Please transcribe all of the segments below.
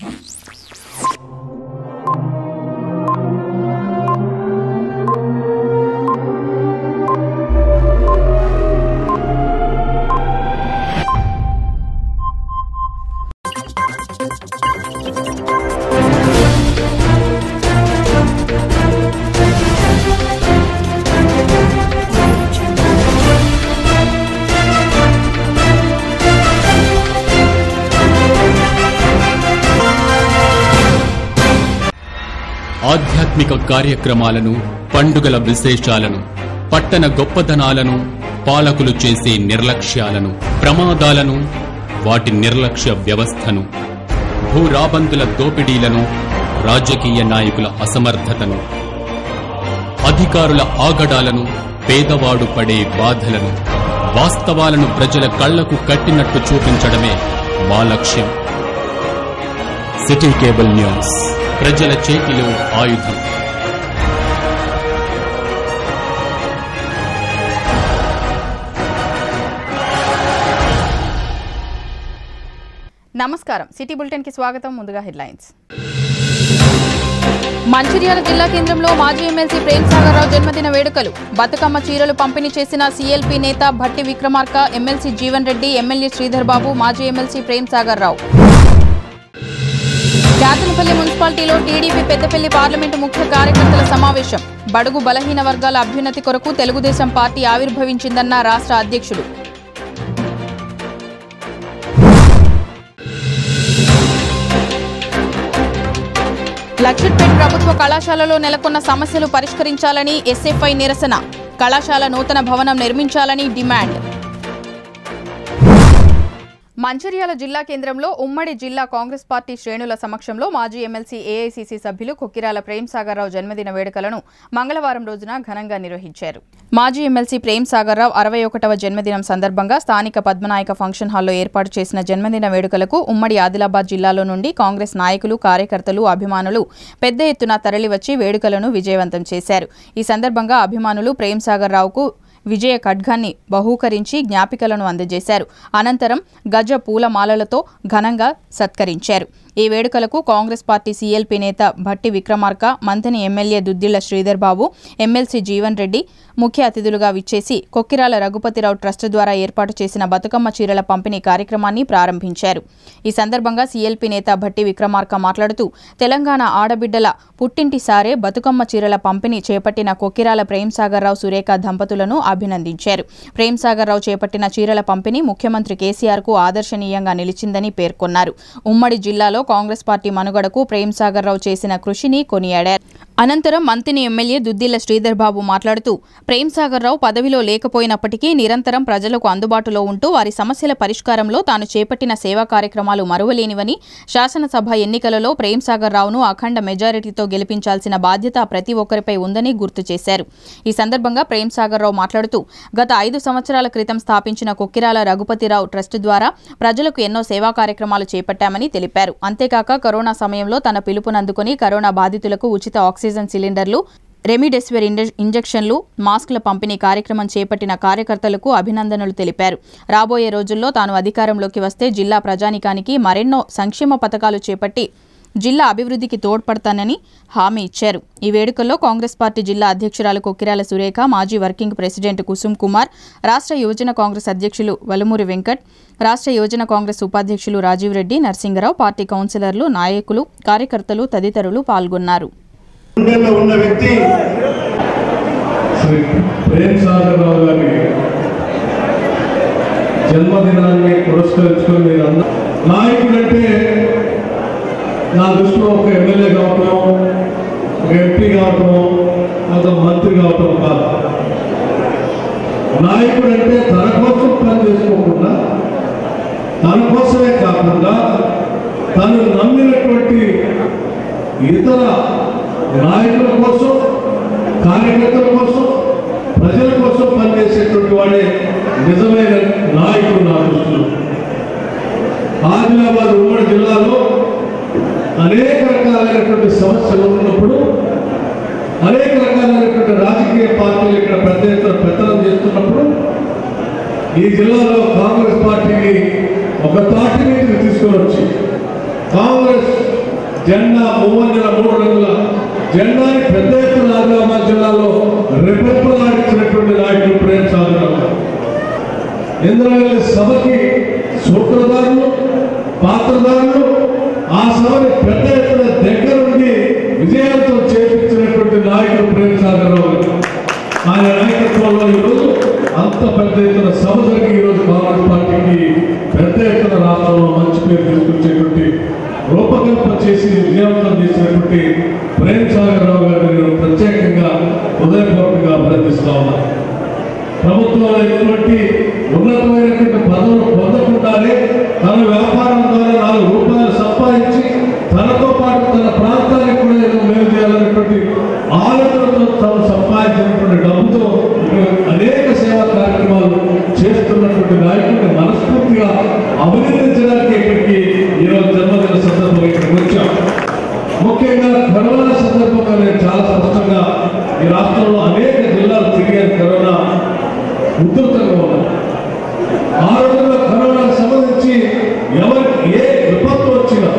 ఆధ్యాత్మిక కార్యక్రమాలను పండుగల విశేషాలను పట్టణ గొప్పదనాలను పాలకులు చేసే నిర్లక్ష్యాలను ప్రమాదాలను వాటి నిర్లక్ష్య వ్యవస్థను భూరాబందుల దోపిడీలను రాజకీయ నాయకుల అసమర్థతను అధికారుల ఆగడాలను పేదవాడు పడే బాధలను వాస్తవాలను ప్రజల కళ్లకు కట్టినట్టు చూపించడమే మా లక్ష్యం సిటీ కేబుల్ న్యూస్ ప్రజల చేతిలో ఆయుధం నమస్కారం సిటీ బులెటిన్ కి స్వాగతం ముందుగా హెడ్లైన్స్ మంచిర్యాల జిల్లా కేంద్రంలో మాజీ ఎమ్మెల్సీ ప్రేమ్ సాగర్ రావు జన్మదిన వేడుకలు బతుకమ్మ చీరలు పంపిణీ చేసిన సీఎల్పీ నేత భట్టి విక్రమార్క ఎమ్మెల్సీ జీవన్ రెడ్డి ఎమ్మెల్యే శ్రీధర్ బాబు మాజీ ఎమ్మెల్సీ ప్రేమ్ సాగర్ రావు జాతనపల్లి మున్సిపాలిటీలో టీడీపీ పెద్దపల్లి పార్లమెంటు ముఖ్య కార్యకర్తల సమావేశం బడుగు బలహీన వర్గాల అభ్యున్నతి కొరకు తెలుగుదేశం పార్టీ ఆవిర్భవించిందన్న రాష్ట్ర అధ్యక్షుడు లక్షట్పేట్ ప్రభుత్వ కళాశాలలో నెలకొన్న సమస్యలు పరిష్కరించాలని ఎస్ఎఫ్ఐ నిరసన కళాశాల నూతన భవనం నిర్మించాలని డిమాండ్ మంచిర్యాల జిల్లా కేంద్రంలో ఉమ్మడి జిల్లా కాంగ్రెస్ పార్టీ శ్రేణుల సమక్షంలో మాజీ ఎమ్మెల్సీ ఏఐసీసీ సభ్యులు కొక్కిరాల ప్రేమ్ సాగర్ రావు జన్మదిన వేడుకలను మంగళవారం రోజున ఘనంగా నిర్వహించారు మాజీ ఎమ్మెల్సీ ప్రేమ్ సాగర్ రావు అరవై ఒకటవ జన్మదినం సందర్భంగా స్థానిక పద్మనాయక ఫంక్షన్ హాల్లో ఏర్పాటు చేసిన జన్మదిన వేడుకలకు ఉమ్మడి ఆదిలాబాద్ జిల్లాలో నుండి కాంగ్రెస్ నాయకులు కార్యకర్తలు అభిమానులు పెద్ద ఎత్తున తరలివచ్చి వేడుకలను విజయవంతం చేశారు ఈ సందర్భంగా అభిమానులు ప్రేమ్ సాగర్ రావుకు విజయ ఖడ్గాన్ని బహూకరించి జ్ఞాపికలను అందజేశారు అనంతరం గజ పూలమాలలతో ఘనంగా సత్కరించారు ఈ వేడుకలకు కాంగ్రెస్ పార్టీ సీఎల్పీ నేత భట్టి విక్రమార్క మంథని ఎమ్మెల్యే దుద్దిళ్ల శ్రీధర్ బాబు ఎమ్మెల్సీ జీవన్ రెడ్డి ముఖ్య అతిథులుగా విచ్చేసి కొక్కిరాల రఘుపతిరావు ట్రస్ట్ ద్వారా ఏర్పాటు చేసిన బతుకమ్మ చీరల పంపిణీ కార్యక్రమాన్ని ప్రారంభించారు ఈ సందర్భంగా సీఎల్పీ నేత భట్టి విక్రమార్క మాట్లాడుతూ తెలంగాణ ఆడబిడ్డల పుట్టింటి సారే బతుకమ్మ చీరల పంపిణీ చేపట్టిన కొక్కిరాల ప్రేమ్ సాగర్ రావు సురేఖ దంపతులను అభినందించారు ప్రేమ్ సాగర్ రావు చేపట్టిన చీరల పంపిణీ ముఖ్యమంత్రి కేసీఆర్ కు ఆదర్శనీయంగా నిలిచిందని పేర్కొన్నారు ఉమ్మడి జిల్లాలో కాంగ్రెస్ పార్టీ మనుగడకు ప్రేమ్ సాగర్ రావు చేసిన కృషిని కొనియాడారు అనంతరం మంత్రిని ఎమ్మెల్యే దుద్దిళ్ల శ్రీధర్ బాబు మాట్లాడుతూ ప్రేమ్ సాగర్ రావు పదవిలో లేకపోయినప్పటికీ నిరంతరం ప్రజలకు అందుబాటులో ఉంటూ వారి సమస్యల పరిష్కారంలో తాను చేపట్టిన సేవా కార్యక్రమాలు మరువలేనివని శాసనసభ ఎన్నికలలో ప్రేమ్ సాగర్ రావును అఖండ మెజారిటీతో గెలిపించాల్సిన బాధ్యత ప్రతి ఒక్కరిపై ఉందని గుర్తు చేశారు ఈ సందర్భంగా ప్రేమ్ సాగర్ రావు మాట్లాడుతూ గత ఐదు సంవత్సరాల క్రితం స్థాపించిన కొక్కిరాల రఘుపతిరావు ట్రస్ట్ ద్వారా ప్రజలకు ఎన్నో సేవా కార్యక్రమాలు చేపట్టామని తెలిపారు అంతేకాక కరోనా సమయంలో తన పిలుపునందుకుని కరోనా బాధితులకు ఉచిత ఆక్సిజన్ సిలిండర్లు రెమిడెసివిర్ ఇంజ- ఇంజెక్షన్లు మాస్కుల పంపిణీ కార్యక్రమం చేపట్టిన కార్యకర్తలకు అభినందనలు తెలిపారు రాబోయే రోజుల్లో తాను అధికారంలోకి వస్తే జిల్లా ప్రజానికానికి మరెన్నో సంక్షేమ పథకాలు చేపట్టి జిల్లా అభివృద్ధికి తోడ్పడతానని హామీ ఇచ్చారు ఈ వేడుకల్లో కాంగ్రెస్ పార్టీ జిల్లా అధ్యక్షురాలు కొక్కిరాల సురేఖ మాజీ వర్కింగ్ ప్రెసిడెంట్ కుసుమ్ కుమార్ రాష్ట్ర యువజన కాంగ్రెస్ అధ్యక్షులు వలుమూరి వెంకట్ రాష్ట్ర యువజన కాంగ్రెస్ ఉపాధ్యక్షులు రాజీవ్ రెడ్డి నరసింగరావు పార్టీ కౌన్సిలర్లు నాయకులు కార్యకర్తలు తదితరులు పాల్గొన్నారు గుండెల్లో ఉన్న వ్యక్తి శ్రీ ప్రేమ్ సాగర్ రావు గారి జన్మదినాన్ని పురస్కరించుకొని మీరు అందరూ నాయకుడంటే నా దృష్టిలో ఒక ఎమ్మెల్యే కావటం ఒక ఎంపీ కావటం ఒక మంత్రి కావటం కాదు నాయకుడంటే తన కోసం పని చేసుకోకుండా తన కోసమే కాకుండా తను నమ్మినటువంటి ఇతర నాయకుల కోసం కార్యకర్తల కోసం ప్రజల కోసం పనిచేసేటువంటి వాడే నిజమైన నాయకుడు నా దృష్టిలో ఆదిలాబాద్ ఉమ్మడి జిల్లాలో అనేక రకాలైనటువంటి సమస్యలు ఉన్నప్పుడు అనేక రకాలైనటువంటి రాజకీయ పార్టీలు ఇక్కడ పెద్ద ఎత్తున పెత్తనం చేస్తున్నప్పుడు ఈ జిల్లాలో కాంగ్రెస్ పార్టీని ఒక తాటి మీదకి తీసుకొని వచ్చి కాంగ్రెస్ జెండా మూవన్నెల మూడు రంగుల జెండాని పెద్ద ఎత్తున ఆదిలాబాద్ జిల్లాలో రెపెప్పలాడించినటువంటి నాయకుడు ప్రేమ్ సాగర్ గారు ఇంద్రావళి సభకి సూత్రధారులు పాత్రధారులు ఆ సభని పెద్ద ఎత్తున దగ్గర నుండి విజయాలతో చేపించినటువంటి నాయకుడు ప్రేమ్ సాగర్ రావు గారు. ఆయన నాయకత్వంలో ఈరోజు అంత పెద్ద ఎత్తున సభ జరిగి ఈరోజు కాంగ్రెస్ పార్టీకి పెద్ద ఎత్తున రాష్ట్రంలో మంచి పేరు తీసుకొచ్చేటువంటి రూపకల్పన చేసి విజయవంతం చేసినటువంటి ప్రేమ్ సాగర్ రావు గారిని నేను ప్రత్యేకంగా హృదయపూర్వకంగా అభినందిస్తా ఉన్నాను ప్రభుత్వంలో ఎటువంటి ఉన్నతమైనటువంటి పదవులు పొందకుండానే తన వ్యాపారం ద్వారా నాలుగు రూపాయలు సంపాదించి తనతో పాటు తన ప్రాంతానికి కూడా ఏదో మేలు చేయాలనేటువంటి ఆలోచనతో తాను సంపాదించినటువంటి డబ్బుతో ఇటువంటి అనేక సేవా కార్యక్రమాలు చేస్తున్నటువంటి నాయకుడిని మనస్ఫూర్తిగా అభినందించడానికి ఇక్కడికి ఈరోజు జన్మదిన సందర్భంగా ఇక్కడికి వచ్చాం ముఖ్యంగా కరోనా సందర్భంగా నేను చాలా స్పష్టంగా ఈ రాష్ట్రంలో అనేక జిల్లాలు తిరిగాను కరోనా ఉధృతంగా ఉన్నాయి ఆ రోజుల్లో కరోనాకు సంబంధించి ఎవరికి ఏ విపత్తు వచ్చినా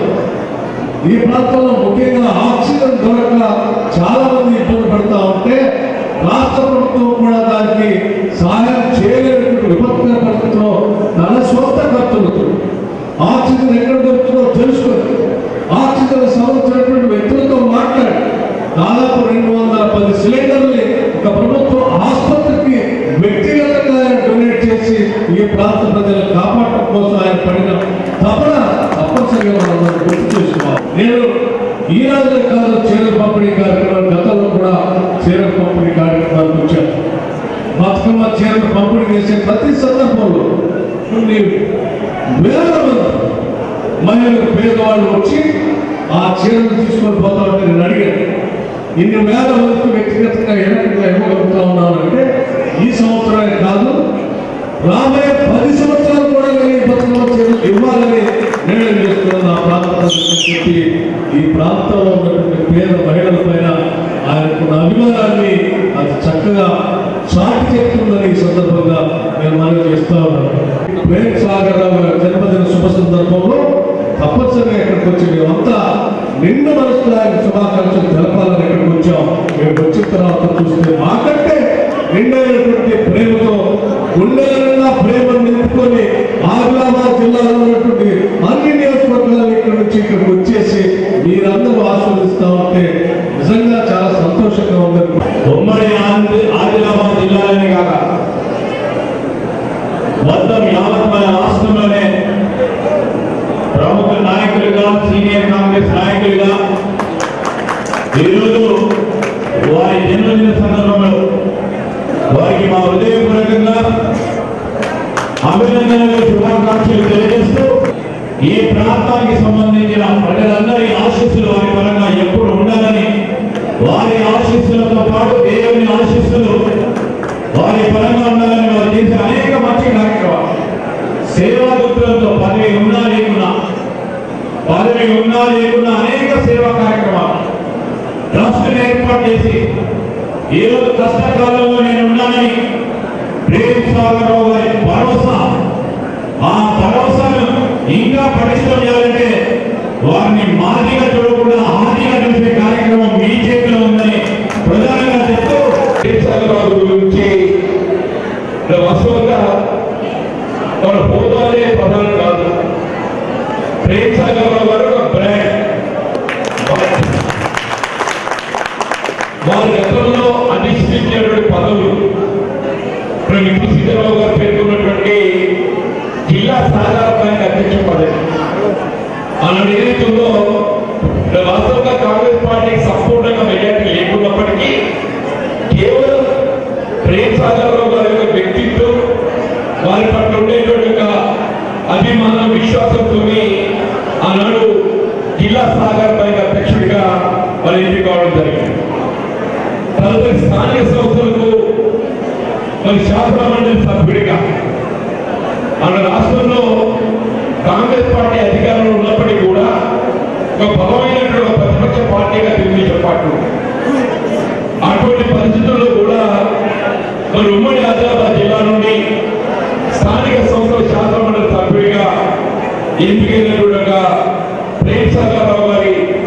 ఈ ప్రాంతంలో ముఖ్యంగా ఆక్సిజన్ దొరక చాలా మంది ఇబ్బంది పడుతూ ఉంటే రాష్ట్ర ప్రభుత్వం కూడా దానికి సహాయం చేయలేనటువంటి విపత్కర పరిస్థితిలో తన సొంత ఖర్చులతో ఆక్సిజన్ ఎక్కడ దొరుకుతుందో తెలుసుకొని ఆక్సిజన్ సంబంధించినటువంటి వ్యక్తులతో మాట్లాడి దాదాపు రెండు వందల పది సిలిండర్లు ఒక ప్రభుత్వ ఆసుపత్రికి వ్యక్తిగతంగా ఆయన డొనేట్ చేసి ఈ ప్రాంత ప్రజలను కాపాడటం కోసం ఆయన పడిన తపన తప్పనిసరిగా మనం గుర్తు చేసుకోవాలి నేను ఈ రోజునే కాదు చీరల పంపిణీ కార్యక్రమాలు గతంలో కూడా చీరల పంపిణీ కార్యక్రమాలకు వచ్చాను బతుకమ్మ చీరలు పంపిణీ చేసే ప్రతి సందర్భంలో కొన్ని వేల మంది మహిళలు పేదవాళ్ళు వచ్చి ఆ చీరలు తీసుకొని పోతా ఉంటే నేను అడిగాను ఇన్ని వేల మందికి వ్యక్తిగతంగా ఏ రకంగా ఇవ్వగలుగుతా ఉన్నానంటే ఈ సంవత్సరానికి కాదు రాబోయే పది సంవత్సరాలు కూడా నేను ఈ బతుకమ్మ చీరలు ఇవ్వాలని నిర్ణయం చేసుకున్నాను ఆ ప్రాంత ప్రజలకు చెప్పి ఈ ప్రాంతంలో ఉన్నటువంటి పేద మహిళల పైన ఆయనకున్న అభిమానాన్ని అది చక్కగా చాటి చెప్తుందని ఈ సందర్భంగా నేను మనవి చేస్తా ఉన్నాను ప్రేమ్ సాగర్ రావు గారి జన్మదిన శుభ సందర్భంలో తప్పనిసరిగా ఇక్కడికి వచ్చి మేమంతా నిండు మనసుతో ఆయన శుభాకాంక్షలు తెలపాలని ఇక్కడికి వచ్చాం మేము వచ్చిన తర్వాత చూస్తే మాకంటే నిండైనటువంటి ప్రేమతో గుండెలన్నా ప్రేమ నింపుకొని ఆదిలాబాద్ జిల్లాలో ఉన్నటువంటి అన్ని నియోజకవర్గాలు ఇక్కడ నుంచి ఇక్కడికి వచ్చేసి మీరందరూ ఆస్వాదిస్తా ఉంటే నిజంగా చాలా సంతోషంగా ఉందని ఉమ్మడి ఆంధ్ర ఆదిలాబాద్ జిల్లాలోనే కాక మొత్తం యావత్ మన రాష్ట్రంలోనే ప్రముఖ నాయకులుగా సీనియర్ కాంగ్రెస్ నాయకులుగా ఈరోజు వారి జన్మదిన సందర్భంలో వారికి మా హృదయపూర్వకంగా అభినందనలు శుభాకాంక్షలు తెలియజేస్తూ ఈ ప్రాంతానికి సంబంధించిన ప్రజలందరి ఆశీస్సులు వారి పరంగా ఎప్పుడు ఉండాలని వారి ఆశీస్సులతో పాటు దేవుని ఆశీస్సులు వారి పరంగా ఉండాలని వారు చేసే అనేక మంచి కార్యక్రమాలు సేవా దృక్పథంతో పదవి ఉన్నా లేకున్నా పదవి ఉన్నా లేకున్నా అనేక సేవా కార్యక్రమాలు ట్రస్ట్ ఏర్పాటు చేసి ఈ రోజు కష్టకాలంలో నేను ఉన్నానని ప్రేమ్ సాగర్ రావు గారి భరోసా ఆ భరోసాను ఇంకా పటిష్టం చేయాలంటే వారిని మాదిగా చూడకుండా హానిగా చూసే కార్యక్రమం మీ చేతిలో ఉందని ప్రధానంగా చెప్తూ ప్రేమ్ సాగర్ రావు గురించి వాస్తవంగా మన హోదాలే ప్రధానం కాదు ప్రేమ్ సాగర్ రావు గారు ఒక బ్రాండ్ వారి గతంలో అధిష్ఠించినటువంటి పదవులు ఇప్పుడు విపి సీతారావు గారు పేర్కొన్నటువంటి జిల్లా సహకార బ్యాంక్ అధ్యక్ష పదవి ఆనాడు ఏదైతుందో వాస్తవంగా కాంగ్రెస్ పార్టీకి సంపూర్ణంగా మెజార్టీ లేకున్నప్పటికీ కేవలం ప్రేమ్ సాగర్రావు గారి యొక్క వ్యక్తిత్వం వారి పట్ల ఉండేటువంటి యొక్క అభిమానం విశ్వాసంతో ఆనాడు జిల్లా సహకార బ్యాంక్ అధ్యక్షుడిగా మరి ఎన్నిక కావడం జరిగింది తదుపరి స్థానిక సంస్థలకు మరి శాసన మండలి సభ్యుడిగా మన రాష్ట్రంలో కాంగ్రెస్ పార్టీ అధికారంలో ఉన్నప్పటికీ కూడా ఒక బలమైనటువంటి ఒక ప్రతిపక్ష పార్టీగా తెలుగుదేశం పార్టీ ఉంది. అటువంటి పరిస్థితుల్లో కూడా మరి ఉమ్మడి ఆదిలాబాద్ జిల్లా నుండి స్థానిక సంస్థల శాసన మండలి సభ్యుడిగా ఎన్నికైనటువంటి ఒక ప్రేమ్ సాగర్ రావు గారి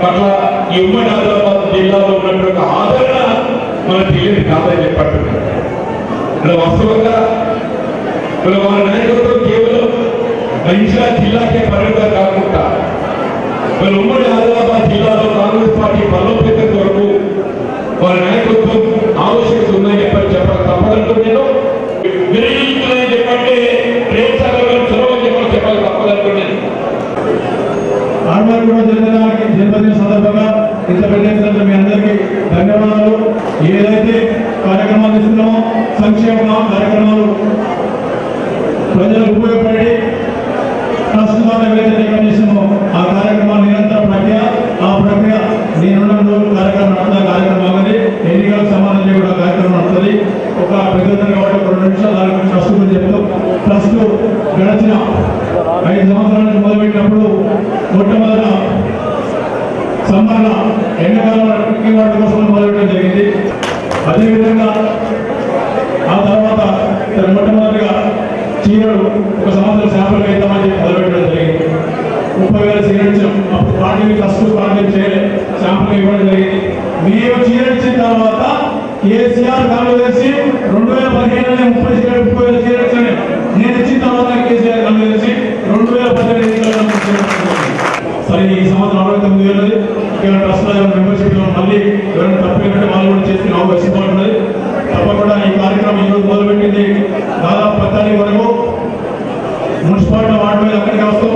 పట్ల ఈ ఉమ్మడి ఆదిలాబాద్ జిల్లాలో ఉన్నటువంటి ఆదరణ మన తెలియదు కాదని చెప్పట్టున్నారు ఇక్కడ వాస్తవంగా ఇక్కడ వారి నాయకత్వం కేవలం మహిళా జిల్లాకే పరిమితం కాకుండా మరి ఉమ్మడి ఆదిలాబాద్ జిల్లాలో కాంగ్రెస్ పార్టీ బలోపేతం కొరకు వారి నాయకత్వం ఆవశ్యకత ఉందని చెప్పని చెప్పక తప్పదంటూ నేను విరమించుకుని చెప్పంటే ప్రేమ సాగర్ గారు చొరవ చెప్పని చెప్పాలి తప్పదంటూ నేను ఆడవారు కూడా జన్మదినానికి జన్మదిన సందర్భంగా ఇంత పెద్ద ఎత్తున మీ అందరికీ ధన్యవాదాలు ఏదైతే కార్యక్రమాలు ఇస్తున్నామో సంక్షేమ కార్యక్రమాలు ప్రజలకు ఉపయోగపడి ట్రస్ట్ ద్వారా ఏదైతే నిర్వహిస్తున్నామో ఆ కార్యక్రమాలు నిరంతర ప్రక్రియ ఆ ప్రక్రియ నేనున్న రోజులు కార్యక్రమం నడుతున్న కార్యక్రమం ఆగది ఎన్నికలకు సంబంధించి కూడా కార్యక్రమం నడుస్తుంది ఒక పెద్దది కాబట్టి ఒక రెండు నిమిషాలు దాని ట్రస్ట్ గురించి చెప్తాం ట్రస్ట్ గడిచిన ఐదు సంవత్సరాల నుంచి మొదలుపెట్టినప్పుడు మొట్టమొదట సమ్మర్ల ఎండాకాలంలో డ్రింకింగ్ వాటర్ కోసం మొదలుపెట్టడం జరిగింది అదేవిధంగా ఆ తర్వాత తన మొట్టమొదటిగా చీరలు ఒక సంవత్సరం శాంపుల్ వేద్దామని చెప్పి మొదలుపెట్టడం జరిగింది ముప్పై వేల చీరలు ఇచ్చాం అప్పుడు పార్టీని ఫస్ట్ పార్టీ చేయలే శాంపుల్ ఇవ్వడం జరిగింది మేము చీరలు ఇచ్చిన తర్వాత కేసీఆర్ కాలు వేసి రెండు వేల పదిహేనులో ముప్పై చీరలు ముప్పై వేల చీరలు ఇచ్చాను నేను ఇచ్చిన తర్వాత కేసీఆర్ కాలు వేసి రెండు వేల పదిహేడు ఎన్నికల్లో ముప్పై చీరలు ఇచ్చాను. సరే ఈ సంవత్సరం అరవై తొమ్మిది వేలది ఇక్కడ ట్రస్ట్ మెంబర్షిప్ లో మళ్ళీ ఎవరైనా తప్పినట్టు వాళ్ళు కూడా చేసుకుని అవకాశం ఉన్నది తప్పకుండా ఈ కార్యక్రమం ఈరోజు మొదలుపెట్టింది దాదాపు పద్నాలుగు వరకు మున్సిపాలిటీ వార్డు మీద అక్కడికి వస్తాం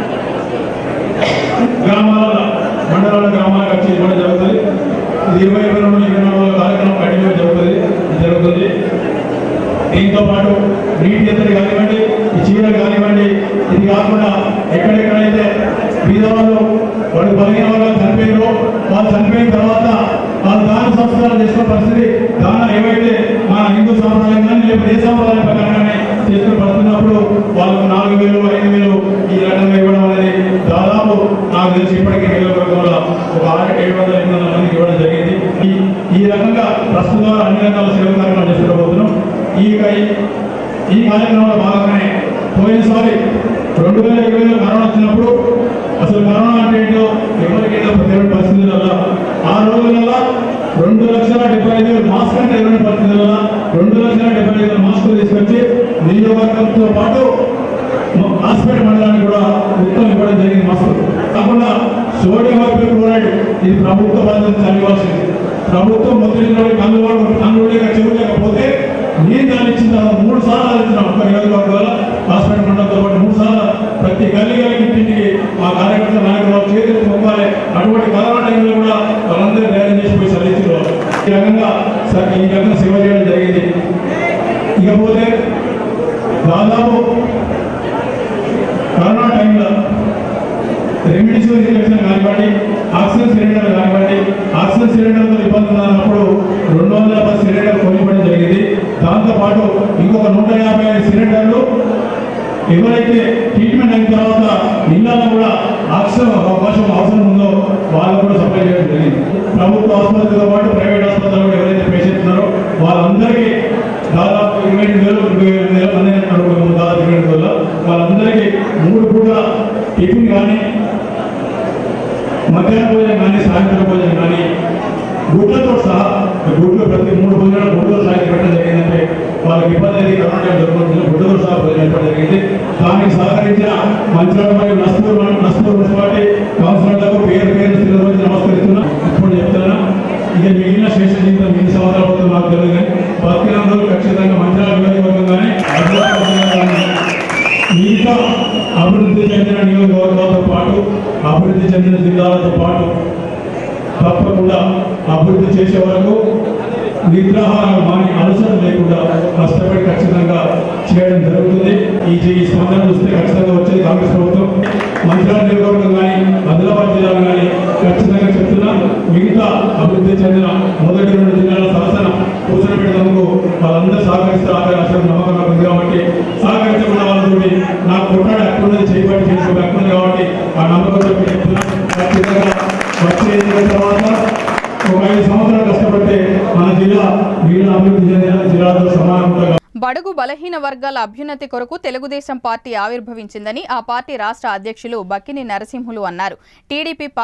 గ్రామాల మండలాల గ్రామాలకు వచ్చి ఇవ్వడం జరుగుతుంది ఇది ఇరవై ఇరవై రెండు ఇరవై నాలుగు కార్యక్రమం కంటిన్యూ జరుగుతుంది జరుగుతుంది దీంతో పాటు నీటి ఎత్తడి కానివ్వండి ఈ చీరలు కానివ్వండి ఇది కాకుండా ఎక్కడెక్కడైతే బీదవాళ్ళు వాళ్ళు బలహీన వర్గాలు చనిపోయారో వాళ్ళు చనిపోయిన తర్వాత వాళ్ళు దాన సంస్కారం చేసుకున్న పరిస్థితి దాన ఏవైతే మన హిందూ సాంప్రదాయం కానీ లేకపోతే ఏ సాంప్రదాయం ప్రకారంగానే చేసుకుని పడుతున్నప్పుడు వాళ్ళకు నాలుగు వేలు ఐదు వేలు ఈ రకంగా ఇవ్వడం అనేది దాదాపు నాకు తెలిసి ఇప్పటికీ నియోజకవర్గంలో ఒక ఆరు ఏడు వందల ఎనిమిది వందల మందికి ఇవ్వడం జరిగింది ఈ ఈ రకంగా ప్రస్తుతం ద్వారా అన్ని రకాల సేవ కార్యక్రమాలు చేసుకుంటూ ఈ ఈ- ఈ కార్యక్రమంలో భాగంగానే పోయినసారి రెండు వేల ఇరవైలో కరోనా వచ్చినప్పుడు అసలు కరోనా అంటే ఏంటో ఎవరికి ఏదో తెలియని పరిస్థితులలో ఆ రోజులలో రెండు లక్షల డెబ్బై ఐదు వేలు మాస్క్ అంటే ఇరవై పరిస్థితులలో రెండు లక్షల డెబ్బై ఐదు వేల మాస్కులు తీసుకొచ్చి నియోజకవర్గంతో పాటు హాస్పిటల్ మండలానికి కూడా ఉత్తరం ఇవ్వడం జరిగింది మాస్కులు కాకుండా సోడియం క్లోరైడ్ ఇది ప్రభుత్వ బాధ్యత చదివాల్సింది ప్రభుత్వం ముద్రించిన కళ్ళు కళ్ళు లేక చెవు లేకపోతే నేను దాన్ని ఇచ్చిన తర్వాత మూడు సార్లు ఇచ్చిన ఒక్క నియోజకవర్గాల హాస్పిటల్ మండలంతో పాటు మూడు సార్లు ప్రతి గల్లీ గల్లీ ఇంటింటికి మా కార్యకర్త నాయకులు చేతులు పొందాలి అటువంటి కరోనా టైంలో కూడా వాళ్ళందరూ ధైర్యం చేసి పోయి సరిచ్చిన ఈ రకంగా స- ఈ రకంగా సేవ చేయడం జరిగింది ఇకపోతే దాదాపు కరోనా టైంలో రెమిడిసివిర్ ఇంజక్షన్ కానివ్వండి ఆక్సిజన్ సిలిండర్ కానివ్వండి ఆక్సిజన్ సిలిండర్తో ఇబ్బంది ఉన్నప్పుడు రెండు వందల పది సిలిండర్ కొనివ్వడం జరిగింది దాంతోపాటు ఇంకొక నూట యాభై ఐదు సిలిండర్లు ఎవరైతే ట్రీట్మెంట్ అయిన తర్వాత ఇళ్ళలో కూడా ఆక్సిజన్ అవకాశం అవసరం ఉందో వాళ్ళు కూడా సప్లై చేయడం జరిగింది ప్రభుత్వ ఆసుపత్రితో పాటు ప్రైవేట్ ఆసుపత్రులు కూడా ఎవరైతే పేషెంట్ ఉన్నారో వాళ్ళందరికీ దాదాపు ఇరవై ఎనిమిది వేలు ఇరవై ఎనిమిది వేల మంది ఉన్నారు దాదాపు ఇరవై ఎనిమిది వేల వాళ్ళందరికీ మూడు పూట టిఫిన్ కానీ మధ్యాహ్న భోజనం కానీ సాయంత్రం భోజనం కానీ గుడ్లతో సహా గుడ్లు ప్రతి మూడు భోజనాలు గుడ్లతో సహా పెట్టడం జరిగిందంటే వాళ్ళకి ఇబ్బంది అయితే కరోనా టైం జరుగుతుంది గుడ్లతో సహా భోజనం పెట్టడం జరిగింది దానికి సహకరించిన మంచిర్యాల మరియు నస్పూర్ నస్పూర్ మున్సిపాలిటీ కౌన్సిలర్లకు పేరు పేరు స్థిర రోజు నమస్కరిస్తున్నా ఇప్పుడు చెప్తున్నా ఇక మిగిలిన శేష జీవితం ఎన్ని సంవత్సరాలు అవుతుందో నాకు తెలియదు కానీ బతికిన రోజులు ఖచ్చితంగా మంచిర్యాల నియోజకవర్గం కానీ ఆదిలాబాద్ జిల్లా కానీ మిగతా అభివృద్ధి చెందిన నియోజకవర్గాలతో పాటు అభివృద్ధి చెందిన జిల్లాలతో పాటు తప్పకుండా అభివృద్ధి చేసే వరకు నిద్రాహారం మాని అలసట లేకుండా కష్టపడి ఖచ్చితంగా చేయడం జరుగుతుంది ఈ ఈ స్పందన చూస్తే ఖచ్చితంగా వచ్చేది కాంగ్రెస్ ప్రభుత్వం మంచిర్యాల నియోజకవర్గం కానీ ఆదిలాబాద్ జిల్లా కానీ ఖచ్చితంగా చెప్తున్నా మిగతా అభివృద్ధి చెందిన మొదటి రెండు జిల్లాల సరసన కూర్చొని పెట్టేందుకు వాళ్ళందరూ సహకరిస్తారు ఆఖరి అసలు నమ్మకం నాకు ఉంది కాబట్టి సహకరించకుండా వాళ్ళతోటి నాకు కొట్టాడు అక్కడ చేయబట్టి చేసుకోవాలి అక్కడ ఉంది కాబట్టి ఆ నమ్మకంతో చెప్తున్నా ఖచ్చితంగా వచ్చే ఎన్నికల తర్వాత ఒక ఐదు సంవత్సరాలు కష్టపడితే మన జిల్లా మిగిలిన అభివృద్ధి చెందిన జిల్లాతో సమానంగా బడుగు బలహీన వర్గాల అభ్యున్నతి కొరకు తెలుగుదేశం పార్టీ ఆవిర్భవించిందని ఆ పార్టీ రాష్ట్ర అధ్యక్షులు బక్కిని నరసింహులు అన్నారు టీడీపీ పార్టీ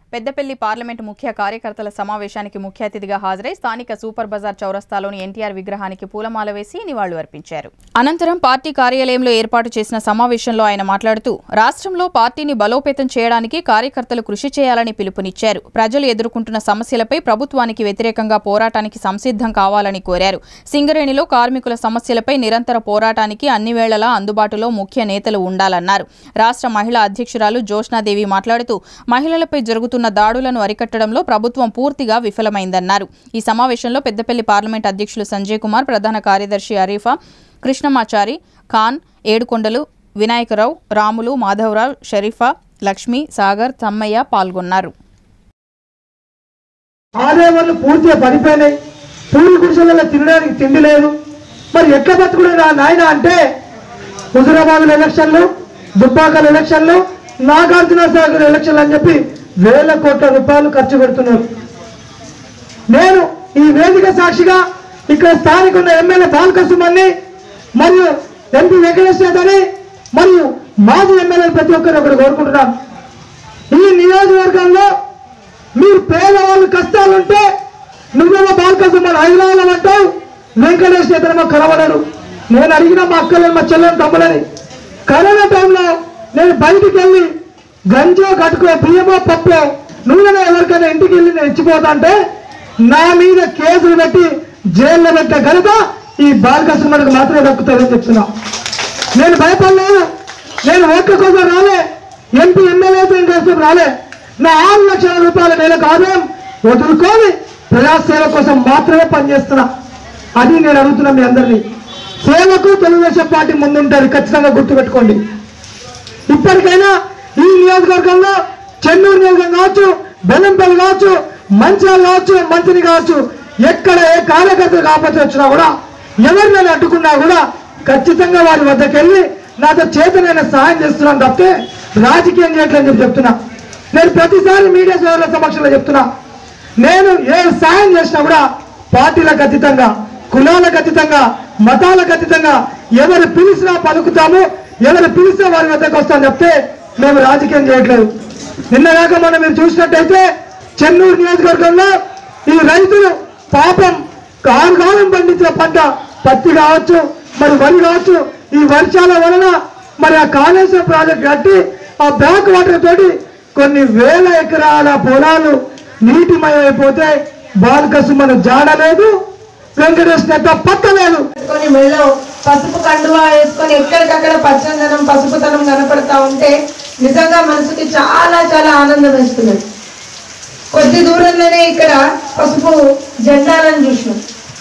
పెద్దపల్లి పార్లమెంటు ముఖ్య కార్యకర్తల సమావేశానికి ముఖ్య అతిథిగా హాజరై స్థానిక సూపర్ బజార్ చౌరస్తాలోని ఎన్టీఆర్ విగ్రహానికి పూలమాల వేసి నివాళులు అర్పించారు అనంతరం పార్టీ కార్యాలయంలో ఏర్పాటు చేసిన సమావేశంలో ఆయన మాట్లాడుతూ రాష్ట్రంలో పార్టీని బలోపేతం చేయడానికి కార్యకర్తలు కృషి చేయాలని పిలుపునిచ్చారు ప్రజలు ఎదుర్కొంటున్న సమస్యలపై ప్రభుత్వానికి వ్యతిరేకంగా పోరాటానికి సంసిద్ధం కావాలని కోరారు సింగరేణిలో కార్మికుల సమస్యలపై నిరంతర పోరాటానికి అన్ని వేళలా అందుబాటులో ముఖ్య నేతలు ఉండాలన్నారు రాష్ట్ర మహిళా అధ్యక్షురాలు జోష్నాదేవి మాట్లాడుతూ మహిళలపై జరుగుతున్న దాడులను అరికట్టడంలో ప్రభుత్వం పూర్తిగా విఫలమైందన్నారు ఈ సమావేశంలో పెద్దపల్లి పార్లమెంట్ అధ్యక్షులు సంజయ్ కుమార్ ప్రధాన కార్యదర్శి అరీఫా కృష్ణమాచారి ఖాన్ ఏడుకొండలు వినాయకరావు రాములు మాధవరావు షరీఫా లక్ష్మి సాగర్ తమ్మయ్య పాల్గొన్నారు ఆదాయాలు పూర్తిగా పడిపోయినాయి పూరి గుడిసెలలో తినడానికి తిండి లేదు మరి ఎట్లా బతుకుడు నా నాయన అంటే హుజురాబాద్ ఎలక్షన్లు దుబ్బాకల ఎలక్షన్లు నాగార్జున సాగర్ ఎలక్షన్లు అని చెప్పి వేల కోట్ల రూపాయలు ఖర్చు పెడుతున్నారు నేను ఈ వేదిక సాక్షిగా ఇక్కడ స్థానిక ఉన్న ఎమ్మెల్యే బాలకృష్ణమని మరియు ఎంపీ వెంకటేశ్వర అని మరియు మాజీ ఎమ్మెల్యేలు ప్రతి ఒక్కరు ఒకరు కోరుకుంటున్నాను ఈ నియోజకవర్గంలో మీరు పేదవాళ్ళు కష్టాలుంటే నువ్వేమో బాలకృష్ణ హైదరాబాద్ అంటావు వెంకటేష్ ఇతరేమో కనబడరు నేను అడిగిన మా అక్కలను మా చెల్లెని తమ్ములని కరోనా టైంలో నేను బయటికి వెళ్ళి గంజో గట్టుకో బియ్యమో పప్పో నూనె ఎవరికైనా ఇంటికి వెళ్ళి నేను ఇచ్చిపోతా అంటే నా మీద కేసులు పెట్టి జైల్లో పెట్టే ఘనత ఈ బాలకృష్ణ మనకు మాత్రమే దక్కుతుందని చెప్తున్నా నేను భయపడలేదు నేను ఓట్ల కోసం రాలే ఎంపీ ఎమ్మెల్యేతో కోసం రాలే నా ఆరు లక్షల రూపాయల నెలకు ఆదాయం వదులుకొని ప్రజాసేవ కోసం మాత్రమే పనిచేస్తున్నా అది నేను అడుగుతున్నా మీ అందరినీ సేవకు తెలుగుదేశం పార్టీ ముందుంటారు ఖచ్చితంగా గుర్తుపెట్టుకోండి ఇప్పటికైనా ఈ నియోజకవర్గంలో చెన్నూరు నియోజకవర్గం కావచ్చు బెల్లంపల్లి కావచ్చు మంచిర్యాల కావచ్చు మంత్రి కావచ్చు ఎక్కడ ఏ కార్యకర్త కాకపోతే వచ్చినా కూడా ఎవరు నన్ను అడ్డుకున్నా కూడా ఖచ్చితంగా వారి వద్దకు వెళ్ళి నాతో చేతనైన సహాయం చేస్తున్నాను తప్పితే రాజకీయం చేయట్లేదని చెప్పి చెప్తున్నా నేను ప్రతిసారి మీడియా సోదరుల సమక్షంలో చెప్తున్నా నేను ఏ సాయం చేసినా కూడా పార్టీలకు అతీతంగా కులాలకు అతీతంగా మతాలకు అతీతంగా ఎవరు పిలిచినా పలుకుతాము ఎవరు పిలిస్తే వారి వద్దకు వస్తాం చెప్తే మేము రాజకీయం చేయట్లేదు నిన్నగాక మనం మీరు చూసినట్టయితే చెన్నూరు నియోజకవర్గంలో ఈ రైతులు పాపం కాలం పండించిన పంట పత్తి కావచ్చు మరి వరి కావచ్చు ఈ వర్షాల వలన మరి ఆ కాళేశ్వరం ప్రాజెక్ట్ కట్టి ఆ బ్యాక్ వాటర్ తోటి కొన్ని వేల ఎకరాల పొలాలు నీటిమయమైపోతే బాలకసు మన జాడలేదు వెంకటేష్ నేత పక్కలేదు వేసుకొని మెళ్ళో పసుపు కండువా వేసుకొని ఎక్కడికక్కడ పచ్చదనం పసుపుతనం కనపడతా ఉంటే నిజంగా మనసుకి చాలా చాలా ఆనందం వేస్తున్నది కొద్ది దూరంలోనే ఇక్కడ పసుపు జెండాలను చూసినాం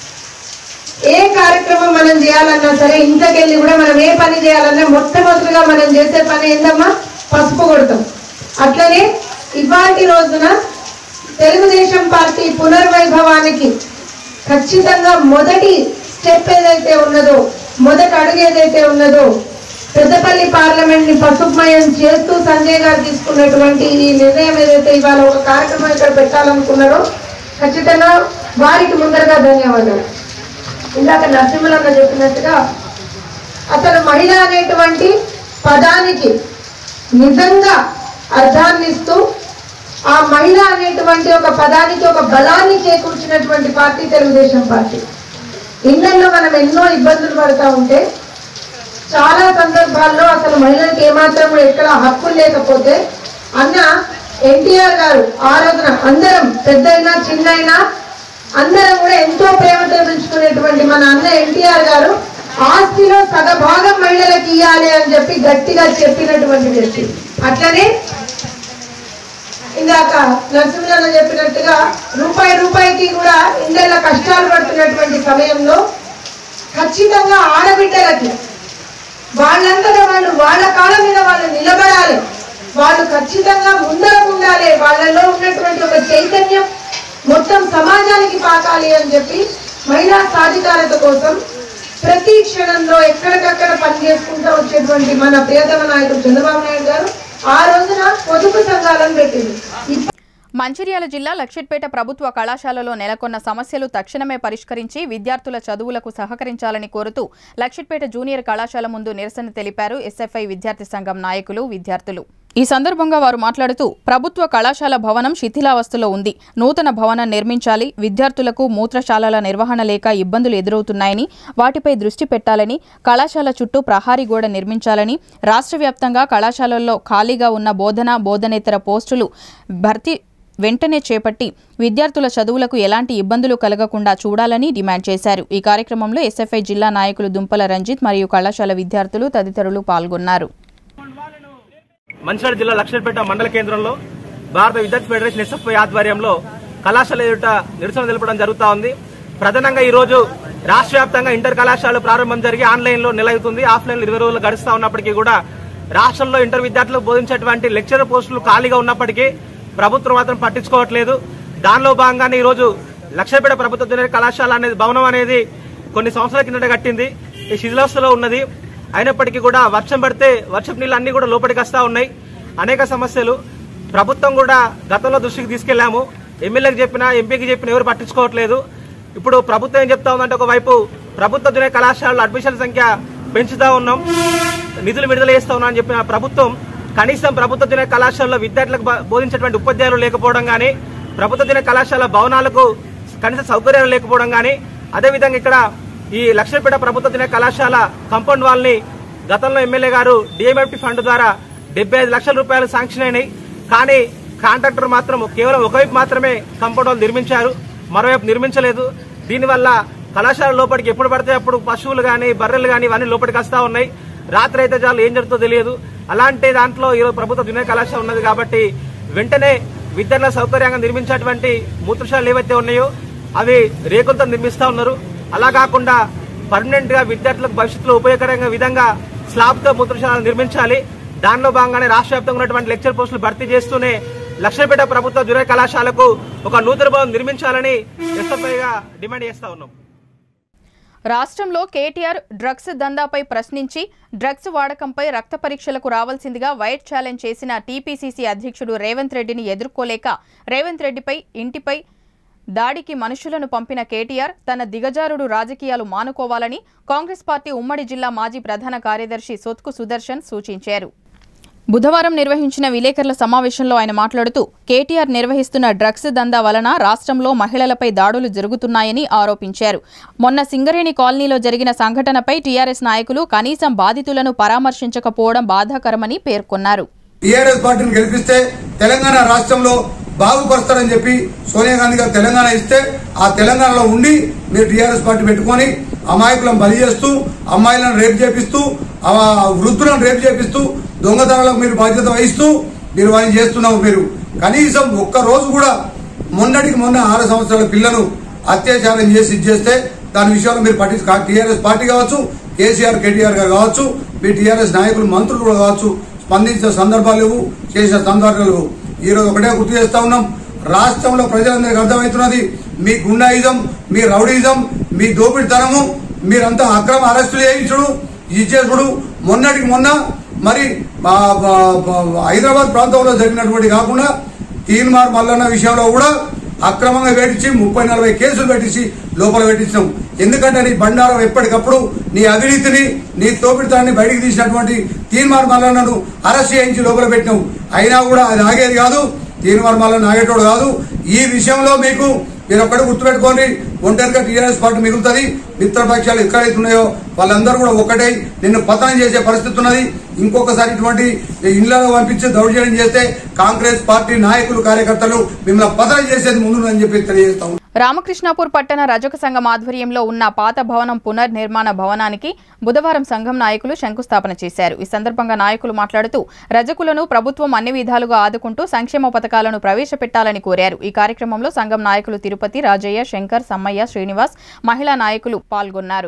ఏ కార్యక్రమం మనం చేయాలన్నా సరే ఇంట్లోకెళ్ళి కూడా మనం ఏ పని చేయాలన్నా మొట్టమొదటిగా మనం చేసే పని ఏందమ్మా పసుపు కొడతాం అట్లనే ఇవాటి రోజున తెలుగుదేశం పార్టీ పునర్వైభవానికి ఖచ్చితంగా మొదటి స్టెప్ ఏదైతే ఉన్నదో మొదటి అడుగు ఏదైతే ఉన్నదో పెద్దపల్లి పార్లమెంట్ ని పసుపుమయం చేస్తూ సంజయ్ గారు తీసుకున్నటువంటి ఈ నిర్ణయం ఏదైతే ఇవాళ ఒక కార్యక్రమం ఇక్కడ పెట్టాలనుకున్నారో ఖచ్చితంగా వారికి ముందరగా ధన్యవాదాలు ఇందాక నరసింహలన్న చెప్పినట్టుగా అసలు మహిళ అనేటువంటి పదానికి నిజంగా అర్థాన్ని ఇస్తూ ఆ మహిళ అనేటువంటి ఒక పదానికి ఒక బలాన్ని చేకూర్చినటువంటి పార్టీ తెలుగుదేశం పార్టీ ఇళ్లలో మనం ఎన్నో ఇబ్బందులు పడతా ఉంటే చాలా సందర్భాల్లో అసలు మహిళలకు ఏమాత్రం కూడా ఎక్కడ హక్కులు లేకపోతే అన్న ఎన్టీఆర్ గారు ఆ రోజున అందరం పెద్దయినా చిన్నైనా అందరం కూడా ఎంతో ప్రేమతో పెంచుకునేటువంటి మన అన్న ఎన్టీఆర్ గారు ఆస్తిలో సగభాగం మహిళలకు ఇవ్వాలి అని చెప్పి గట్టిగా చెప్పినటువంటి వ్యక్తి అట్లనే ఇందాక నరసింహన్న చెప్పినట్టుగా రూపాయి రూపాయికి కూడా ఇందరిలో కష్టాలు పడుతున్నటువంటి సమయంలో ఖచ్చితంగా ఆడబిడ్డలకి వాళ్ళంతటా వాళ్ళు వాళ్ళ కాళ్ళ మీద వాళ్ళు నిలబడాలి వాళ్ళు ఖచ్చితంగా ముందరకు ఉండాలి వాళ్ళలో ఉన్నటువంటి ఒక చైతన్యం మొత్తం సమాజానికి పాకాలి అని చెప్పి మహిళా సాధికారత కోసం ప్రతి క్షణంలో ఎక్కడికక్కడ పని చేసుకుంటూ వచ్చేటువంటి మన ప్రియతమ నాయకుడు చంద్రబాబు నాయుడు గారు ఆ రోజున పొదుపు సంఘాలను పెట్టింది ఇప్ప- మంచిర్యాల జిల్లా లక్షిట్పేట ప్రభుత్వ కళాశాలలో నెలకొన్న సమస్యలు తక్షణమే పరిష్కరించి విద్యార్థుల చదువులకు సహకరించాలని కోరుతూ లక్షిట్పేట జూనియర్ కళాశాల ముందు నిరసన తెలిపారు ఎస్ఎఫ్ఐ విద్యార్థి సంఘం నాయకులు విద్యార్థులు ఈ సందర్భంగా వారు మాట్లాడుతూ ప్రభుత్వ కళాశాల భవనం శిథిలావస్థలో ఉంది నూతన భవనం నిర్మించాలి విద్యార్థులకు మూత్రశాలల నిర్వహణ లేక ఇబ్బందులు ఎదురవుతున్నాయని వాటిపై దృష్టి పెట్టాలని కళాశాల చుట్టూ ప్రహారీ గోడ నిర్మించాలని రాష్ట్ర వ్యాప్తంగా కళాశాలల్లో ఖాళీగా ఉన్న బోధన బోధనేతర పోస్టులు భర్తీ వెంటనే చేపట్టి విద్యార్థుల చదువులకు ఎలాంటి ఇబ్బందులు కలగకుండా చూడాలని డిమాండ్ చేశారు ఈ కార్యక్రమంలో ఎస్ఎఫ్ఐ జిల్లా నాయకులు దుంపల రంజిత్ మరియు కళాశాల విద్యార్థులు తదితరులు పాల్గొన్నారు మంచిర్యాల జిల్లా లక్ష్మీపేట మండల కేంద్రంలో భారత విద్యార్థి ఫెడరేషన్ ఎస్ఎఫ్ఐ ఆధ్వర్యంలో కళాశాల ఎదుట నిరసన తెలపడం జరుగుతా ఉంది ప్రధానంగా ఈ రోజు రాష్ట్ర వ్యాప్తంగా ఇంటర్ కళాశాలలు ప్రారంభం జరిగి ఆన్లైన్ లో నెల అవుతుంది ఆఫ్లైన్ లో ఇరవై రోజులు గడుస్తా ఉన్నప్పటికీ కూడా రాష్ట్రంలో ఇంటర్ విద్యార్థులకు బోధించేటువంటి లెక్చరర్ పోస్టులు ఖాళీగా ఉన్నప్పటికీ ప్రభుత్వం మాత్రం పట్టించుకోవట్లేదు దానిలో భాగంగానే ఈ రోజు లక్ష్మీపేట ప్రభుత్వ జూనియర్ కళాశాల అనేది భవనం అనేది కొన్ని సంవత్సరాల కిందట కట్టింది ఈ శిథిలావస్థలో ఉన్నది అయినప్పటికీ కూడా వర్షం పడితే వర్షపు నీళ్ళు అన్ని కూడా లోపలికి వస్తా ఉన్నాయి అనేక సమస్యలు ప్రభుత్వం కూడా గతంలో దృష్టికి తీసుకెళ్లాము ఎమ్మెల్యేకి చెప్పినా ఎంపీకి చెప్పినా ఎవరు పట్టించుకోవట్లేదు ఇప్పుడు ప్రభుత్వం ఏం చెప్తా ఉందంటే ఒకవైపు ప్రభుత్వ జూనియర్ కళాశాలలో అడ్మిషన్ సంఖ్య పెంచుతా ఉన్నాం నిధులు విడుదల చేస్తా ఉన్నాం అని చెప్పిన ప్రభుత్వం కనీసం ప్రభుత్వ జూనియర్ కళాశాలలో విద్యార్థులకు బ- బోధించేటువంటి ఉపాధ్యాయులు లేకపోవడం కానీ ప్రభుత్వ జూనియర్ కళాశాల భవనాలకు కనీస సౌకర్యాలు లేకపోవడం కానీ అదేవిధంగా ఇక్కడ ఈ లక్ష్మీపేట ప్రభుత్వ జూనియర్ కళాశాల కాంపౌండ్ వాల్ ని గతంలో ఎమ్మెల్యే గారు డిఎంఎఫ్టీ ఫండ్ ద్వారా డెబ్బై ఐదు లక్షల రూపాయలు శాంక్షన్ అయినాయి కానీ కాంట్రాక్టర్ మాత్రం కేవలం ఒకవైపు మాత్రమే కాంపౌండ్ వాల్ నిర్మించారు మరోవైపు నిర్మించలేదు దీనివల్ల కళాశాల లోపలికి ఎప్పుడు పడితే అప్పుడు పశువులు గాని బర్రెలు గాని ఇవన్నీ లోపలికి వస్తా ఉన్నాయి రాత్రి అయితే చాలు ఏం జరుగుతుందో తెలియదు అలాంటి దాంట్లో ఈరోజు ప్రభుత్వ జూనియర్ కళాశాల ఉన్నది కాబట్టి వెంటనే విద్యార్థుల సౌకర్యంగా నిర్మించేటువంటి మూత్రశాలలు ఏవైతే ఉన్నాయో అవి రేకులతో నిర్మిస్తా ఉన్నారు అలా కాకుండా పర్మనెంట్ గా విద్యార్థులకు భవిష్యత్తులో ఉపయోగకరంగా విధంగా స్లాబ్ తో మూత్రశాలను నిర్మించాలి దానిలో భాగంగానే రాష్ట్ర వ్యాప్తంగా ఉన్నటువంటి లెక్చర్ పోస్టులు భర్తీ చేస్తూనే లక్ష్మీపేట ప్రభుత్వ జూనియర్ కళాశాలకు ఒక నూతన భవనం నిర్మించాలని ఎస్ఎఫ్ఐగా డిమాండ్ చేస్తా ఉన్నాం రాష్ట్రంలో కేటీఆర్ డ్రగ్స్ దందాపై ప్రశ్నించి డ్రగ్స్ వాడకంపై రక్త పరీక్షలకు రావాల్సిందిగా వైట్ ఛాలెంజ్ చేసిన టీపీసీసీ అధ్యక్షుడు రేవంత్ రెడ్డిని ఎదుర్కోలేక రేవంత్ రెడ్డిపై ఇంటిపై దాడికి మనుషులను పంపిన కేటీఆర్ తన దిగజారుడు రాజకీయాలు మానుకోవాలని కాంగ్రెస్ పార్టీ ఉమ్మడి జిల్లా మాజీ ప్రధాన కార్యదర్శి సొత్కు సుదర్శన్ సూచించారు బుధవారం నిర్వహించిన విలేకరుల సమావేశంలో ఆయన మాట్లాడుతూ కేటీఆర్ నిర్వహిస్తున్న డ్రగ్స్ దందా వలన రాష్ట్రంలో మహిళలపై దాడులు జరుగుతున్నాయని ఆరోపించారు మొన్న సింగరేణి కాలనీలో జరిగిన సంఘటనపై టీఆర్ఎస్ నాయకులు కనీసం బాధితులను పరామర్శించకపోవడం బాధాకరమని పేర్కొన్నారు టీఆర్ఎస్ పార్టీని గెలిపిస్తే తెలంగాణ రాష్ట్రంలో బాగుపరుస్తారని చెప్పి సోనియా గాంధీ గారు తెలంగాణ ఇస్తే ఆ తెలంగాణలో ఉండి మీరు టీఆర్ఎస్ పార్టీ పెట్టుకొని అమాయకులను బలి చేస్తూ అమ్మాయిలను రేపు చేపిస్తూ ఆ వృద్ధులను రేపు చేపిస్తూ దొంగతనాలకు మీరు బాధ్యత వహిస్తూ మీరు వారిని చేస్తున్నావు మీరు కనీసం ఒక్క రోజు కూడా మొన్నటికి మొన్న ఆరు సంవత్సరాల పిల్లలు అత్యాచారం చేసి ఇది చేస్తే దాని విషయంలో మీరు పట్టించు టీఆర్ఎస్ పార్టీ కావచ్చు కేసీఆర్ కేటీఆర్ గారు కావచ్చు మీ టీఆర్ఎస్ నాయకులు మంత్రులు కూడా కావచ్చు స్పందించిన సందర్భాలు లేవు చేసిన సందర్భాలు లేవు ఈ రోజు ఒకటే గుర్తు చేస్తా ఉన్నాం రాష్ట్రంలో ప్రజలందరికీ అర్థమవుతున్నది మీ గుండాయిజం మీ రౌడీజం మీ దోపిడితనము మీరంతా అక్రమ అరెస్టులు చేయించుడు ఇచ్చేసుడు మొన్నటికి మొన్న మరి ఆ, ఆ, ఆ, హైదరాబాద్ ప్రాంతంలో జరిగినటువంటి కాకుండా తీన్మార్ మల్లన్న విషయంలో కూడా అక్రమంగా పెట్టించి ముప్పై నలభై కేసులు పెట్టించి లోపల పెట్టించాం ఎందుకంటే నీ బండారం ఎప్పటికప్పుడు నీ అవినీతిని నీ తోపిడితాన్ని బయటికి తీసినటువంటి తీన్మార్ మల్లన్నను అరెస్ట్ చేయించి లోపల పెట్టినావు అయినా కూడా అది ఆగేది కాదు తీన్మార్ మల్లన్న ఆగేటోడు కాదు ఈ విషయంలో మీకు మీరు ఒక్కటి గుర్తుపెట్టుకోండి ఒంటరిగా టీఆర్ఎస్ పార్టీ మిగులుతుంది మిత్రపక్షాలు ఎక్కడైతే ఉన్నాయో వాళ్ళందరూ కూడా ఒక్కటే నిన్ను పతనం చేసే పరిస్థితి ఉన్నది ఇంకొకసారి ఇటువంటి ఇళ్లలో పంపించి దౌర్జన్యం చేస్తే కాంగ్రెస్ పార్టీ నాయకులు కార్యకర్తలు మిమ్మల్ని పతనం చేసేది ముందుందని చెప్పి తెలియజేస్తాం రామకృష్ణాపూర్ పట్టణ రజక సంఘం ఆధ్వర్యంలో ఉన్న పాత భవనం పునర్నిర్మాణ భవనానికి బుధవారం సంఘం నాయకులు శంకుస్థాపన చేశారు ఈ సందర్భంగా నాయకులు మాట్లాడుతూ రజకులను ప్రభుత్వం అన్ని విధాలుగా ఆదుకుంటూ సంక్షేమ పథకాలను ప్రవేశపెట్టాలని కోరారు ఈ కార్యక్రమంలో సంఘం నాయకులు తిరుపతి రాజయ్య శంకర్ సమ్మయ్య శ్రీనివాస్ మహిళా నాయకులు పాల్గొన్నారు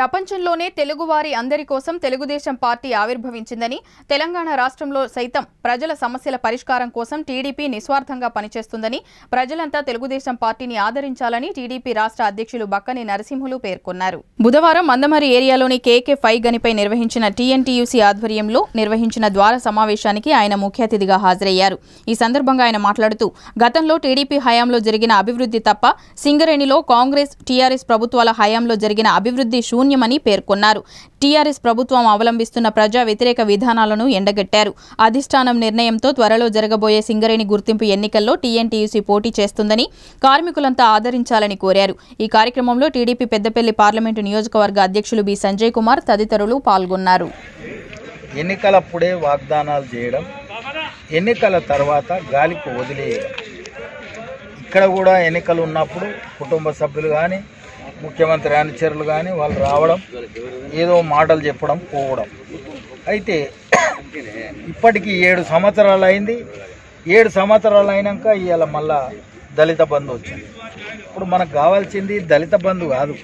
ప్రపంచంలోనే తెలుగువారి అందరి కోసం తెలుగుదేశం పార్టీ ఆవిర్భవించిందని తెలంగాణ రాష్ట్రంలో సైతం ప్రజల సమస్యల పరిష్కారం కోసం టీడీపీ నిస్వార్థంగా పనిచేస్తుందని ప్రజలంతా తెలుగుదేశం పార్టీని ఆదరించాలని టీడీపీ రాష్ట్ర అధ్యక్షులు బక్కని నరసింహులు పేర్కొన్నారు బుధవారం మందమరి ఏరియాలోని కేకే ఫైవ్ గనిపై నిర్వహించిన టీఎన్టీయూసీ ఆధ్వర్యంలో నిర్వహించిన ద్వార సమావేశానికి ఆయన ముఖ్య అతిథిగా హాజరయ్యారు ఈ సందర్భంగా ఆయన మాట్లాడుతూ గతంలో టీడీపీ హయాంలో జరిగిన అభివృద్ధి తప్ప సింగరేణిలో కాంగ్రెస్ టీఆర్ఎస్ ప్రభుత్వాల హయాంలో జరిగిన అభివృద్ధి శూన్యమని పేర్కొన్నారు టీఆర్ఎస్ ప్రభుత్వం అవలంబిస్తున్న ప్రజా వ్యతిరేక విధానాలను ఎండగట్టారు అధిష్టానం నిర్ణయంతో త్వరలో జరగబోయే సింగరేణి గుర్తింపు ఎన్నికల్లో టీఎన్టీయూసీ పోటీ చేస్తుందని కార్మికులంతా ఆదరించాలని కోరారు ఈ కార్యక్రమంలో టీడీపీ పెద్దపల్లి పార్లమెంటు నియోజకవర్గ అధ్యక్షులు బి సంజయ్ కుమార్ తదితరులు పాల్గొన్నారు ఎన్నికలప్పుడే వాగ్దానాలు చేయడం ఎన్నికల తర్వాత గాలికి వదిలేయడం ఇక్కడ కూడా ఎన్నికలు ఉన్నప్పుడు కుటుంబ సభ్యులు కానీ ముఖ్యమంత్రి అనుచరులు కానీ వాళ్ళు రావడం ఏదో మాటలు చెప్పడం పోవడం అయితే ఇప్పటికి ఏడు సంవత్సరాలు అయింది ఏడు సంవత్సరాలు అయినాక ఇవాళ మళ్ళా దళిత బంధు వచ్చింది ఇప్పుడు మనకు కావాల్సింది దళిత బంధు కాదు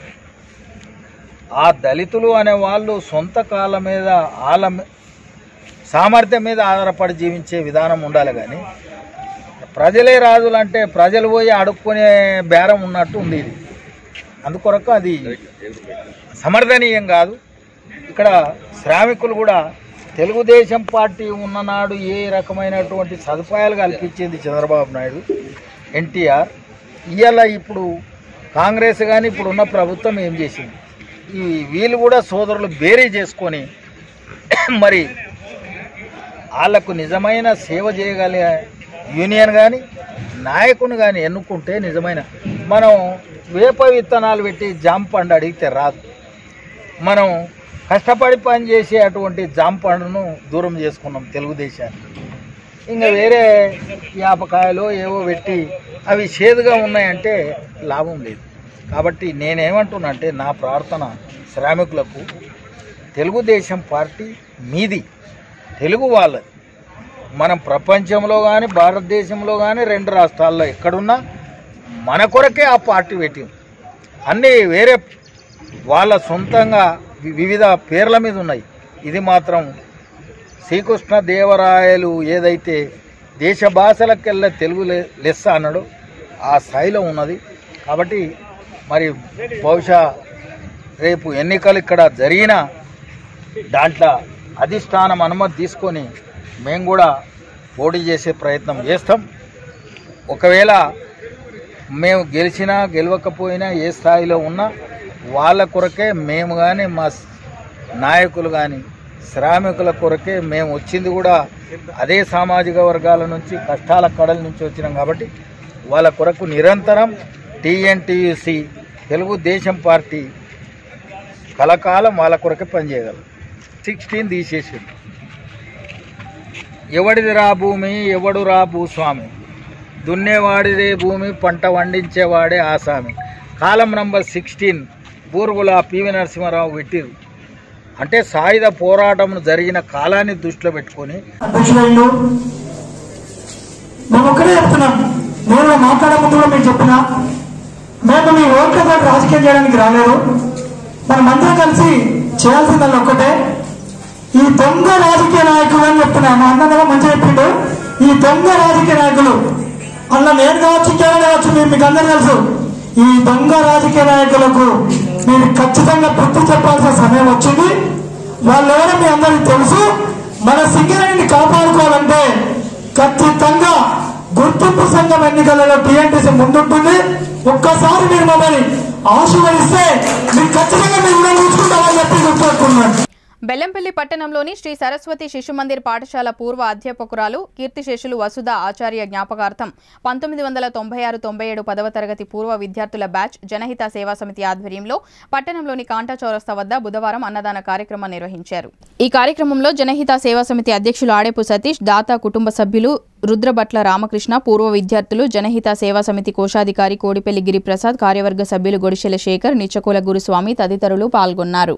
ఆ దళితులు అనే వాళ్ళు సొంత కాళ్ళ మీద వాళ్ళ మీ- సామర్థ్యం మీద ఆధారపడి జీవించే విధానం ఉండాలి కానీ ప్రజలే రాజులు అంటే ప్రజలు పోయి అడుక్కునే బేరం ఉన్నట్టు ఉంది ఇది అందుకొరకు అది సమర్థనీయం కాదు ఇక్కడ శ్రామికులు కూడా తెలుగుదేశం పార్టీ ఉన్ననాడు ఏ రకమైనటువంటి సదుపాయాలు కల్పించింది చంద్రబాబు నాయుడు ఎన్టీఆర్ ఇవాళ ఇప్పుడు కాంగ్రెస్ కానీ ఇప్పుడు ఉన్న ప్రభుత్వం ఏం చేసింది ఈ వీళ్ళు కూడా సోదరులు బేరీ చేసుకొని మరి వాళ్లకు నిజమైన సేవ చేయగలిగే యూనియన్ కానీ నాయకుని కానీ ఎన్నుకుంటే నిజమైన మనం వేప విత్తనాలు పెట్టి జామ పండు అడిగితే రాదు మనం కష్టపడి పని చేసే అటువంటి జామ పండును దూరం చేసుకున్నాం తెలుగుదేశాన్ని ఇంకా వేరే యాపకాయలు ఏవో పెట్టి అవి చేదుగా ఉన్నాయంటే లాభం లేదు కాబట్టి నేనేమంటున్నా అంటే నా ప్రార్థన శ్రామికులకు తెలుగుదేశం పార్టీ మీది తెలుగు వాళ్ళది మనం ప్రపంచంలో కానీ భారతదేశంలో కానీ రెండు రాష్ట్రాల్లో ఎక్కడున్నా మన కొరకే ఆ పార్టీ పెట్టింది అన్నీ వేరే వాళ్ళ సొంతంగా వి- వివిధ పేర్ల మీద ఉన్నాయి ఇది మాత్రం శ్రీకృష్ణ దేవరాయలు ఏదైతే దేశ భాషలకెల్లా తెలుగు లె- లెస్స అన్నాడో ఆ స్థాయిలో ఉన్నది కాబట్టి మరి బహుశా రేపు ఎన్నికలు ఇక్కడ జరిగిన దాంట్లో అధిష్టానం అనుమతి తీసుకొని మేము కూడా పోటీ చేసే ప్రయత్నం చేస్తాం ఒకవేళ మేము గెలిచినా గెలవకపోయినా ఏ స్థాయిలో ఉన్నా వాళ్ళ కొరకే మేము కానీ మా స్- నాయకులు కానీ శ్రామికుల కొరకే మేము వచ్చింది కూడా అదే సామాజిక వర్గాల నుంచి కష్టాల కడల నుంచి వచ్చినాం కాబట్టి వాళ్ళ కొరకు నిరంతరం టీఎన్టీయూసి తెలుగుదేశం పార్టీ కలకాలం వాళ్ళ కొరకే పనిచేయగలరు సిక్స్టీన్ తీసేసిండు ఎవడిది రా భూమి ఎవడు రా భూస్వామి దున్నేవాడిదే భూమి పంట వండించేవాడే ఆసామి కాలం నంబర్ సిక్స్టీన్ బూరుగుల పివి నరసింహారావు పెట్టిరు అంటే సాయుధ పోరాటం జరిగిన కాలాన్ని దృష్టిలో పెట్టుకొని అధ్యక్షుడు మేము ఒక్కడే చెప్తున్నాం నేను మాట్లాడే ముందు కూడా మీకు చెప్పిన మేము మీ ఓట్లతో రాజకీయం చేయడానికి రాలేదు మనమందరం కలిసి చేయాల్సిందల్లా ఒక్కటే ఈ దొంగ రాజకీయ నాయకులు అని చెప్తున్నా మా అన్న మంచిగా చెప్పిండు ఈ దొంగ రాజకీయ నాయకులు అలా నేను కావచ్చు ఇంకెవరు కావచ్చు మీరు మీకు అందరూ తెలుసు ఈ దొంగ రాజకీయ నాయకులకు మీరు ఖచ్చితంగా బుద్ధి చెప్పాల్సిన సమయం వచ్చింది వాళ్ళెవరో మీ అందరికి తెలుసు మన సింగరేణిని కాపాడుకోవాలంటే ఖచ్చితంగా గుర్తింపు సంఘం ఎన్నికలలో టీఎన్టీసీ ముందుంటుంది ఒక్కసారి మీరు మమ్మల్ని ఆశీర్వదిస్తే మీరు ఖచ్చితంగా మీరు కూడా చూసుకుంటామని చెప్పి గుర్తుపెట్టుకున్నాను బెల్లంపల్లి పట్టణంలోని శ్రీ సరస్వతి శిశు మందిర్ పాఠశాల పూర్వ అధ్యాపకురాలు కీర్తిశేషులు వసుధ ఆచార్య జ్ఞాపకార్థం పంతొమ్మిది వందల తొంభై ఆరు తొంభై ఏడు పదవ తరగతి పూర్వ విద్యార్థుల బ్యాచ్ జనహిత సేవా సమితి ఆధ్వర్యంలో పట్టణంలోని కాంటా చౌరస్తా వద్ద బుధవారం అన్నదాన కార్యక్రమం నిర్వహించారు ఈ కార్యక్రమంలో జనహిత సేవా సమితి అధ్యక్షులు ఆడేపు సతీష్ దాతా కుటుంబ సభ్యులు రుద్రభట్ల రామకృష్ణ పూర్వ విద్యార్థులు జనహిత సేవా సమితి కోశాధికారి కోడిపల్లి గిరిప్రసాద్ కార్యవర్గ సభ్యులు గొడిశెల శేఖర్ నిచ్చకోల గురుస్వామి తదితరులు పాల్గొన్నారు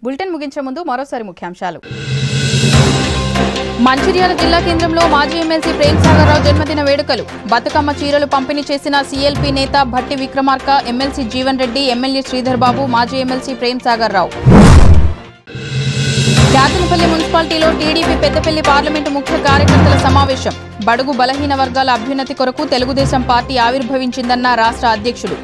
బులెటిన్ ముగించే ముందు మరోసారి ముఖ్యాంశాలు మంచిర్యాల జిల్లా కేంద్రంలో మాజీ ఎమ్మెల్సీ ప్రేమ్ సాగర్ రావు జన్మదిన వేడుకలు బతుకమ్మ చీరలు పంపిణీ చేసిన సీఎల్పీ నేత భట్టి విక్రమార్క ఎమ్మెల్సీ జీవన్ రెడ్డి ఎమ్మెల్యే శ్రీధర్ బాబు మాజీ ఎమ్మెల్సీ ప్రేమ్ సాగర్ రావు జాతనపల్లి మున్సిపాలిటీలో టీడీపీ పెద్దపల్లి పార్లమెంటు ముఖ్య కార్యకర్తల సమావేశం బడుగు బలహీన వర్గాల అభ్యున్నతి కొరకు తెలుగుదేశం పార్టీ ఆవిర్భవించిందన్న రాష్ట్ర అధ్యక్షుడు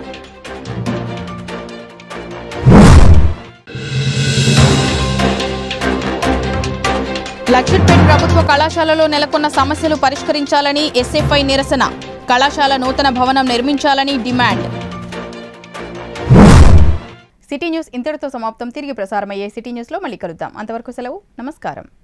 లక్షట్పేట్ ప్రభుత్వ కళాశాలలో నెలకొన్న సమస్యలు పరిష్కరించాలని ఎస్ఎఫ్ఐ నిరసన కళాశాల నూతన భవనం నిర్మించాలని డిమాండ్ సిటీ న్యూస్ ఇంతటితో సమాప్తం తిరిగి ప్రసారమయ్యే సిటీ న్యూస్లో మళ్ళీ కలుద్దాం అంతవరకు సెలవు నమస్కారం